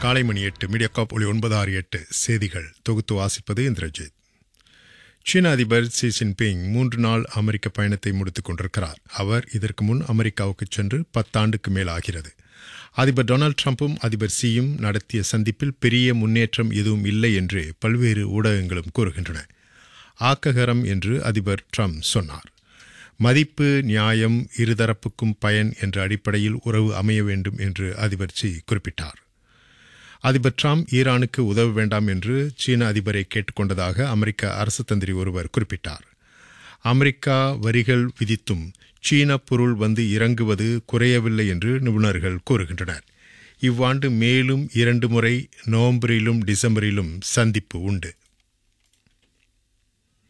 காலை மணி எட்டு மீடியாகாப் ஒளி ஒன்பது ஆறு எட்டு செய்திகள் தொகுத்து வாசிப்பது இந்திரஜித் சீன அதிபர் ஷி ஜின்பிங் மூன்று நாள் அமெரிக்க பயணத்தை முடித்துக் கொண்டிருக்கிறார் அவர் இதற்கு முன் அமெரிக்காவுக்கு சென்று பத்தாண்டுக்கு மேல் ஆகிறது அதிபர் டொனால்டு ட்ரம்பும் அதிபர் சியும் நடத்திய சந்திப்பில் பெரிய முன்னேற்றம் எதுவும் இல்லை என்று பல்வேறு ஊடகங்களும் கூறுகின்றன ஆக்ககரம் என்று அதிபர் ட்ரம்ப் சொன்னார் மதிப்பு நியாயம் இருதரப்புக்கும் பயன் என்ற அடிப்படையில் உறவு அமைய வேண்டும் என்று அதிபர் சி குறிப்பிட்டார் அதிபர் ட்ரம்ப் ஈரானுக்கு உதவ வேண்டாம் என்று சீன அதிபரை கேட்டுக்கொண்டதாக அமெரிக்க அரசு தந்திரி ஒருவர் குறிப்பிட்டார் அமெரிக்கா வரிகள் விதித்தும் சீன பொருள் வந்து இறங்குவது குறையவில்லை என்று நிபுணர்கள் கூறுகின்றனர் இவ்வாண்டு மேலும் இரண்டு முறை நவம்பரிலும் டிசம்பரிலும் சந்திப்பு உண்டு